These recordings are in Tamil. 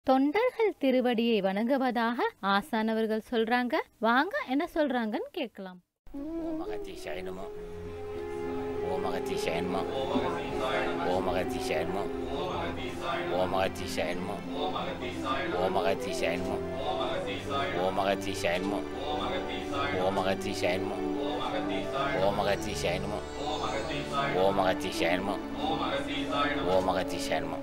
தொண்டர்கள் திருவடியை வணங்குவதாக ஆசானவர்கள் சொல்றாங்க வாங்க என்ன சொல்றாங்கன்னு கேட்கலாம் ஓம் அகத்தி சயனமோ ஓம் அகத்தி சயனமோ ஓம் அகத்தி சயனமோ ஓம் அகத்தி சயனமோ ஓம் அகத்தி சயனமோ ஓம் அகத்தி சயனமோ ஓம் அகத்தி சயனமோ ஓம் அகத்தி சயனமோ ஓம் அகத்தி சயனமோ ஓம் அகத்தி சயனமோ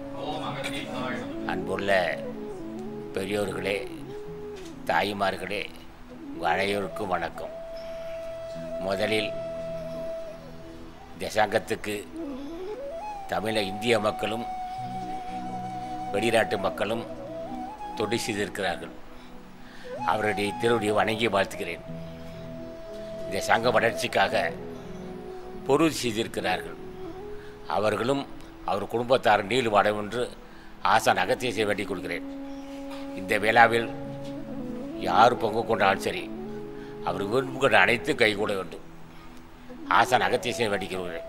அன்புள்ள பெரியோர்களே தாய்மார்களே உங்கள் அனைவருக்கும் வணக்கம் முதலில் இந்த சங்கத்துக்கு தமிழ இந்திய மக்களும் வெளிநாட்டு மக்களும் தொண்டு செய்திருக்கிறார்கள் அவருடைய திருவடியை வணங்கி வாழ்த்துகிறேன் இந்த சங்க வளர்ச்சிக்காக பொருள் செய்திருக்கிறார்கள் அவர்களும் அவர் குடும்பத்தார் நீள் வாடும் என்று ஆசான் அகத்தியத்தை வேண்டிக் கொள்கிறேன் இந்த விழாவில் யார் பங்கு கொண்டாலும் சரி அவர் விரும்புகிற அனைத்து கைகூட வேண்டும் ஆசான் அகத்தியசை வேண்டிக்கிறேன்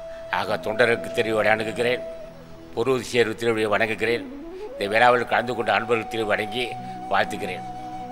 ஆக தொண்டருக்கு திருவி வணங்குகிறேன் பொருள் சேர்வு திருவிழை வணங்குகிறேன் இந்த விழாவில் கலந்து கொண்ட அன்பர்கள் திருவி வணங்கி வாழ்த்துகிறேன்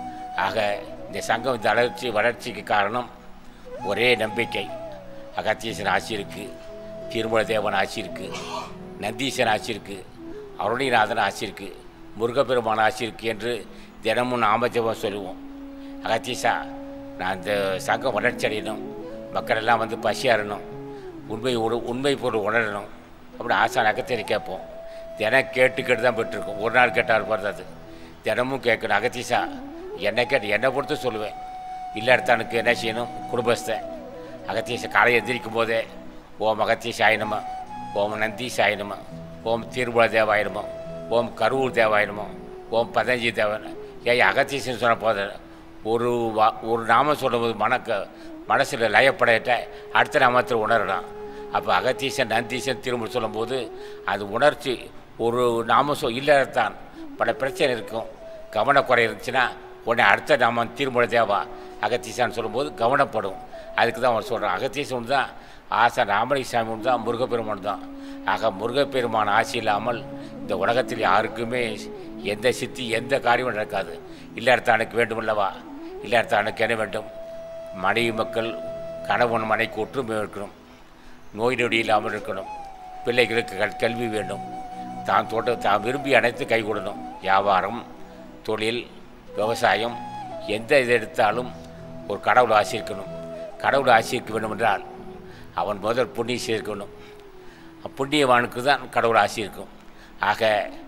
ஆக இந்த சங்கம் இந்த வளர்ச்சி வளர்ச்சிக்கு காரணம் ஒரே நம்பிக்கை அகத்தியசன் ஆட்சி இருக்குது திருமல தேவன் ஆட்சி இருக்குது நந்தீசன் ஆட்சி இருக்குது அருணிநாதன் ஆட்சி இருக்குது முருகப்பெருமான் ஆட்சி இருக்குது என்று தினமும் நாமஜபம் சொல்லுவோம் அகத்தீசா நான் இந்த சங்கம் வளர்ச்சி அடையணும் மக்கள் எல்லாம் வந்து பசியாறணும் உண்மை உண உண்மை பொருள் உணரணும் அப்படி ஆசான் அகத்தியரை கேட்போம் தினம் கேட்டு கேட்டு தான் பெற்றிருக்கோம் ஒரு நாள் கேட்டால் போகிறது தினமும் கேட்கணும் அகத்தீசா என்னை கேட்டு என்னை பொறுத்து சொல்லுவேன் இல்லறத்தானுக்கு என்ன செய்யணும் குடும்பஸ்தன் அகத்தீச காலை எந்திரிக்கும் போதே ஓம் அகத்தீச ஆயினமா ஓம் நந்தீச ஆயினமா ஓம் திருமல தேவாயினமா ஓம் கரூர் தேவாயினமா ஓம் பதஞ்சி தேவன் ஏன் அகத்தீசன் சொன்ன போத ஒரு வா ஒரு நாமம் சொல்லும்போது மனக்க மனசில் லயப்படையிட்ட அடுத்த நாமத்தில் உணரலாம் அப்போ அகத்தீசன் நந்தீசன் திரும்ப சொல்லும்போது அது உணர்ச்சி ஒரு நாமம் சொல் இல்லறத்தான் பல பிரச்சனை இருக்கும் கவனக்குறை இருந்துச்சுன்னா உடனே அடுத்த நாமம் திருமல தேவா அகத்தீசான்னு சொல்லும்போது கவனப்படும் அதுக்கு தான் அவன் சொல்கிறான் அகத்தீசன் தான் ஆசா ராமலிசாமி ஒன்று தான் முருகப்பெருமான் தான் ஆக முருகப்பெருமான் ஆசை இல்லாமல் இந்த உலகத்தில் யாருக்குமே எந்த சித்தி எந்த காரியமும் நடக்காது இல்லறத்தானுக்கு வேண்டுமல்லவா இல்லறத்தானுக்கு என்ன வேண்டும் மனைவி மக்கள் கணவன் மனைக்கு ஒற்றுமை இருக்கணும் நோய் நொடி இல்லாமல் இருக்கணும் பிள்ளைகளுக்கு கல் கல்வி வேண்டும் தான் தோட்ட தான் விரும்பி அனைத்து கைகூடணும் வியாபாரம் தொழில் விவசாயம் எந்த இதை எடுத்தாலும் ஒரு கடவுள் ஆசி இருக்கணும் கடவுள் ஆசி இருக்க வேண்டும் என்றால் அவன் முதல் புண்ணியம் சேர்க்கணும் புண்ணியவானுக்கு தான் கடவுள் ஆசி இருக்கும் ஆக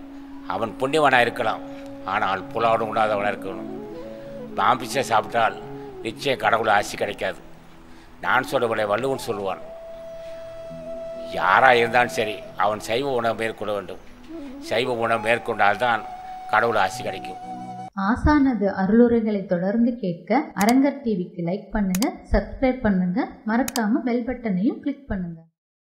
அவன் புண்ணியவனாக இருக்கலாம் ஆனால் புலாடும் உண்ணாதவனாக இருக்கணும் மாம்பிச்சை சாப்பிட்டால் நிச்சயம் கடவுள் ஆசி கிடைக்காது நான் சொல்லவில்லை வள்ளுவன் சொல்லுவான் யாராக இருந்தாலும் சரி அவன் சைவ உணவு மேற்கொள்ள வேண்டும் சைவ உணவு மேற்கொண்டால்தான் கடவுள் ஆசி கிடைக்கும் ஆசானது அருளுரைகளை தொடர்ந்து கேட்க அரங்கர் டிவிக்கு லைக் பண்ணுங்க சப்ஸ்கிரைப் பண்ணுங்க மறக்காம பெல் பட்டனையும் கிளிக் பண்ணுங்க